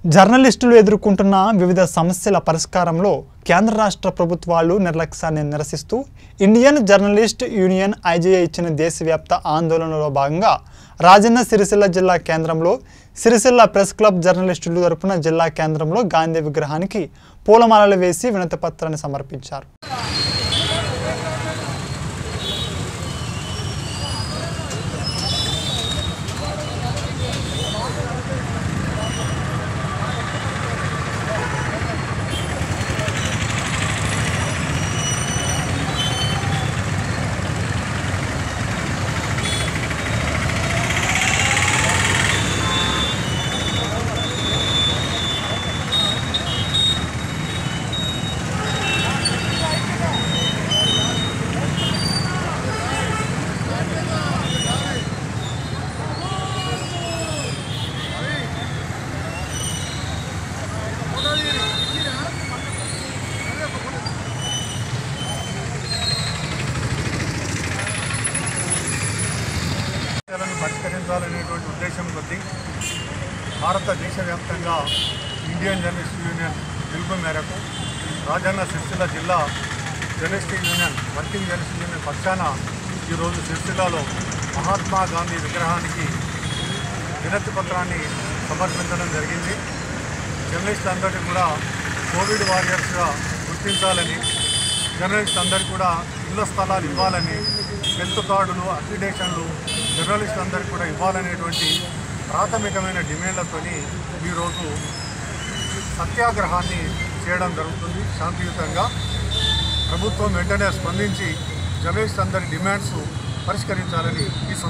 జర్నలిస్టులు ఎదుర్కొంటున్న వివిధ సమస్యల పరిష్కారంలో కేంద్ర రాష్ట్ర ప్రభుత్వాలు నిర్లక్ష్యాన్ని నిరసిస్తూ ఇండియన్ జర్నలిస్ట్ యూనియన్ ఐజేఏ ఇచ్చిన దేశవ్యాప్త ఆందోళనలో భాగంగా రాజన్న సిరిసిల్ల జిల్లా కేంద్రంలో సిరిసిల్ల ప్రెస్ క్లబ్ జర్నలిస్టులు తరపున జిల్లా కేంద్రంలో గాంధీ విగ్రహానికి పూలమాలలు వేసి వినతి పత్రాన్ని సమర్పించారు సమస్యలను పరిష్కరించాలనేటువంటి ఉద్దేశం కొద్దీ భారతదేశ వ్యాప్తంగా ఇండియన్ జర్నలిస్ట్ యూనియన్ పిలుపు మేరకు రాజన్న సిరిసిల్ల జిల్లా journalist union working journalist union పక్షాన ఈరోజు సిరిసిల్లాలో మహాత్మా గాంధీ విగ్రహానికి వినతి పత్రాన్ని సమర్పించడం జరిగింది జర్నలిస్ట్ అందరినీ కూడా కోవిడ్ వారియర్స్గా గుర్తించాలని జర్నలిస్ట్ అందరికీ కూడా ఇళ్ల స్థలాలు ఇవ్వాలని హెల్త్ కార్డులు అక్రిడేషన్లు జర్నలిస్ట్ అందరికీ కూడా ఇవ్వాలనేటువంటి ప్రాథమికమైన డిమాండ్లతోని ఈరోజు సత్యాగ్రహాన్ని చేయడం జరుగుతుంది శాంతియుతంగా ప్రభుత్వం వెంటనే స్పందించి జర్నలిస్ట్ అందరి డిమాండ్స్ పరిష్కరించాలని ఈ